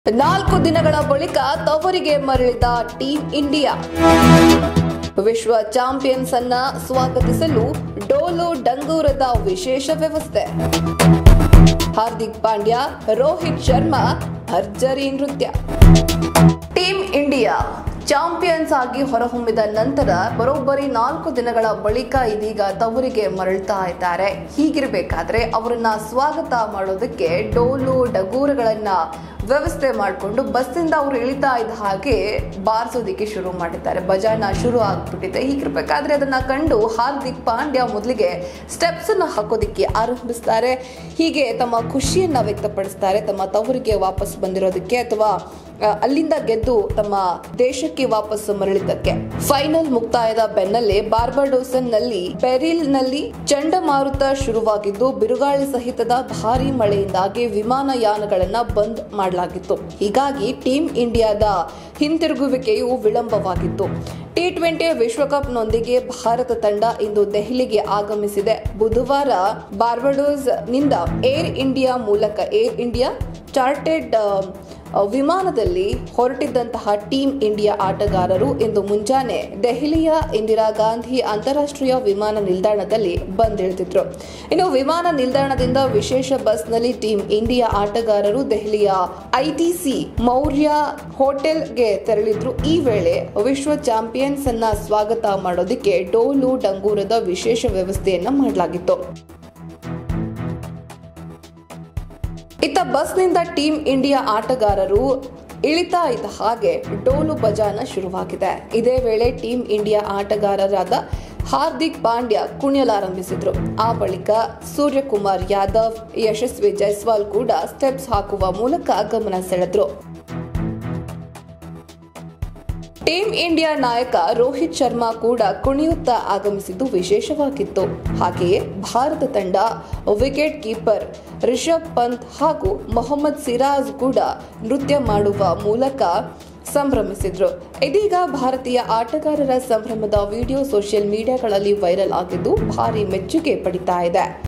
ನಾಲ್ಕು ದಿನಗಳ ಬಳಿಕ ತವರಿಗೆ ಮರಳಿದ ಟೀಂ ಇಂಡಿಯಾ ವಿಶ್ವ ಚಾಂಪಿಯನ್ಸ್ ಅನ್ನ ಸ್ವಾಗತಿಸಲು ಡೋಲು ಡಂಗೂರದ ವಿಶೇಷ ವ್ಯವಸ್ಥೆ ಹಾರ್ದಿಕ್ ಪಾಂಡ್ಯ ರೋಹಿತ್ ಶರ್ಮಾ ಭರ್ಜರಿ ನೃತ್ಯ ಟೀಂ ಇಂಡಿಯಾ ಚಾಂಪಿಯನ್ಸ್ ಆಗಿ ಹೊರಹೊಮ್ಮಿದ ನಂತರ ಬರೋಬ್ಬರಿ ನಾಲ್ಕು ದಿನಗಳ ಬಳಿಕ ಇದೀಗ ತವರಿಗೆ ಮರಳ್ತಾ ಇದ್ದಾರೆ ಹೀಗಿರಬೇಕಾದ್ರೆ ಅವರನ್ನ ಸ್ವಾಗತ ಮಾಡೋದಕ್ಕೆ ಡೋಲು ಡಗೂರುಗಳನ್ನ ವ್ಯವಸ್ಥೆ ಮಾಡಿಕೊಂಡು ಬಸ್ಸಿಂದ ಅವರು ಇಳಿತಾ ಇದ್ದ ಹಾಗೆ ಬಾರಿಸೋದಿಕ್ಕೆ ಶುರು ಮಾಡಿದ್ದಾರೆ ಭಜಾನ ಶುರು ಆಗ್ಬಿಟ್ಟಿದೆ ಹೀಗಿರ್ಬೇಕಾದ್ರೆ ಅದನ್ನ ಕಂಡು ಹಾರ್ದಿಕ್ ಪಾಂಡ್ಯ ಮೊದಲಿಗೆ ಸ್ಟೆಪ್ಸ್ ಅನ್ನ ಹಾಕೋದಿಕ್ಕೆ ಆರಂಭಿಸ್ತಾರೆ ಹೀಗೆ ತಮ್ಮ ಖುಷಿಯನ್ನ ವ್ಯಕ್ತಪಡಿಸ್ತಾರೆ ತಮ್ಮ ತವರಿಗೆ ವಾಪಸ್ ಬಂದಿರೋದಕ್ಕೆ ಅಥವಾ ಆ, ಅಲ್ಲಿಂದ ಗೆದ್ದು ತಮ್ಮ ದೇಶಕ್ಕೆ ವಾಪಸ್ ಮರಳಿದ್ದಕ್ಕೆ ಫೈನಲ್ ಮುಕ್ತಾಯದ ಬೆನ್ನಲ್ಲೇ ಬಾರ್ಬಡೋಸನ್ ನಲ್ಲಿ ಬೆರಿಲ್ ನಲ್ಲಿ ಚಂಡಮಾರುತ ಶುರುವಾಗಿದ್ದು ಬಿರುಗಾಳಿ ಸಹಿತದ ಭಾರಿ ಮಳೆಯಿಂದಾಗಿ ವಿಮಾನಯಾನಗಳನ್ನ ಬಂದ್ ಮಾಡಲಾಗಿತ್ತು ಹೀಗಾಗಿ ಟೀಂ ಇಂಡಿಯಾದ ಹಿಂತಿರುಗುವಿಕೆಯು ವಿಳಂಬವಾಗಿತ್ತು ಟಿ ಟ್ವೆಂಟಿ ವಿಶ್ವಕಪ್ನೊಂದಿಗೆ ಭಾರತ ತಂಡ ಇಂದು ದೆಹಲಿಗೆ ಆಗಮಿಸಿದೆ ಬುಧವಾರ ಬಾರ್ಬಡೋಸ್ ನಿಂದ ಏರ್ ಇಂಡಿಯಾ ಮೂಲಕ ಏರ್ ಇಂಡಿಯಾ ಚಾರ್ಟೆಡ್ ಆ, ವಿಮಾನದಲ್ಲಿ ಹೊರಟಿದ್ದಂತಹ ಟೀಂ ಇಂಡಿಯಾ ಆಟಗಾರರು ಇಂದು ಮುಂಜಾನೆ ದೆಹಲಿಯ ಇಂದಿರಾ ಗಾಂಧಿ ಅಂತಾರಾಷ್ಟ್ರೀಯ ವಿಮಾನ ನಿಲ್ದಾಣದಲ್ಲಿ ಬಂದಿಳಿದಿದ್ರು ಇನ್ನು ವಿಮಾನ ನಿಲ್ದಾಣದಿಂದ ವಿಶೇಷ ಬಸ್ನಲ್ಲಿ ಟೀಂ ಇಂಡಿಯಾ ಆಟಗಾರರು ದೆಹಲಿಯ ಐಟಿಸಿ ಮೌರ್ಯ ಹೋಟೆಲ್ಗೆ ತೆರಳಿದ್ರು ಈ ವೇಳೆ ವಿಶ್ವ ಚಾಂಪಿಯನ್ಸ್ ಅನ್ನ ಸ್ವಾಗತ ಮಾಡೋದಕ್ಕೆ ಡೋಲು ಡಂಗೂರದ ವಿಶೇಷ ವ್ಯವಸ್ಥೆಯನ್ನ ಮಾಡಲಾಗಿತ್ತು ಇತ್ತ ಬಸ್ನಿಂದ ಟೀಂ ಇಂಡಿಯಾ ಆಟಗಾರರು ಇಳಿತಾ ಇದ್ದ ಹಾಗೆ ಡೋಲು ಬಜಾನ ಶುರುವಾಗಿದೆ ಇದೇ ವೇಳೆ ಟೀಂ ಇಂಡಿಯಾ ಆಟಗಾರರಾದ ಹಾರ್ದಿಕ್ ಪಾಂಡ್ಯ ಕುಣಿಯಲಾರಂಭಿಸಿದ್ರು ಆ ಬಳಿಕ ಸೂರ್ಯಕುಮಾರ್ ಯಾದವ್ ಯಶಸ್ವಿ ಜೈಸ್ವಾಲ್ ಕೂಡ ಸ್ಟೆಪ್ಸ್ ಹಾಕುವ ಮೂಲಕ ಗಮನ ಸೆಳೆದ್ರು ಟೀಂ ಇಂಡಿಯಾ ನಾಯಕ ರೋಹಿತ್ ಶರ್ಮಾ ಕೂಡ ಕುಣಿಯುತ್ತಾ ಆಗಮಿಸಿದ್ದು ವಿಶೇಷವಾಗಿತ್ತು ಹಾಗೆಯೇ ಭಾರತ ತಂಡ ವಿಕೆಟ್ ಕೀಪರ್ ರಿಷಬ್ ಪಂತ್ ಹಾಗೂ ಮೊಹಮ್ಮದ್ ಸಿರಾಜ್ ಕೂಡ ನೃತ್ಯ ಮಾಡುವ ಮೂಲಕ ಸಂಭ್ರಮಿಸಿದ್ರು ಇದೀಗ ಭಾರತೀಯ ಆಟಗಾರರ ಸಂಭ್ರಮದ ವಿಡಿಯೋ ಸೋಷಿಯಲ್ ಮೀಡಿಯಾಗಳಲ್ಲಿ ವೈರಲ್ ಆಗಿದ್ದು ಭಾರಿ ಮೆಚ್ಚುಗೆ ಪಡಿತಾ ಇದೆ